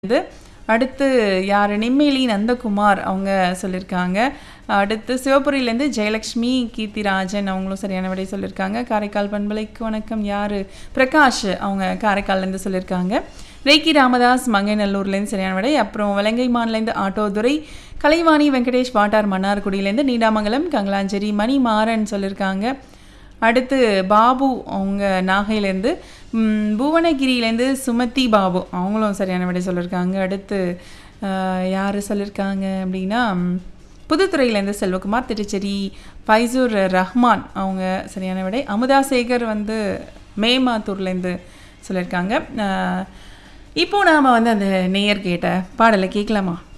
இது அடுத்து யார் நெம்மேலி நந்தகுமார் அவங்க சொல்லியிருக்காங்க அடுத்து சிவபுரியிலேருந்து ஜெயலக்ஷ்மி கீர்த்திராஜன் அவங்களும் சரியான விடை சொல்லியிருக்காங்க காரைக்கால் பண்பலைக்கு வணக்கம் யார் பிரகாஷ் அவங்க காரைக்கால்லேருந்து சொல்லியிருக்காங்க ரேக்கி ராமதாஸ் மங்கைநல்லூர்லேருந்து சரியான விடை அப்புறம் வலங்கைமான்லேருந்து ஆட்டோதுரை கலைவாணி வெங்கடேஷ் வாட்டார் மன்னார்குடியிலேருந்து நீடாமங்கலம் கங்கலாஞ்சேரி மணி மாறன் சொல்லியிருக்காங்க அடுத்து பாபு அவங்க நாகையிலேருந்து ம், புவனகிரியிலேருந்து சுமதி பாபு அவங்களும் சரியான விடை சொல்லியிருக்காங்க அடுத்து யார் சொல்லியிருக்காங்க அப்படின்னா ம், புதுத்துறையிலேருந்து செல்வகுமார் திருச்சேரி ஃபைசூர் ரஹ்மான் அவங்க சரியான விடை அமுதா சேகர் வந்து மேமாத்தூர்லேருந்து சொல்லியிருக்காங்க அஹ், இப்போ நாம் வந்து அந்த நேயர் கேட்ட பாடலை கேட்கலாமா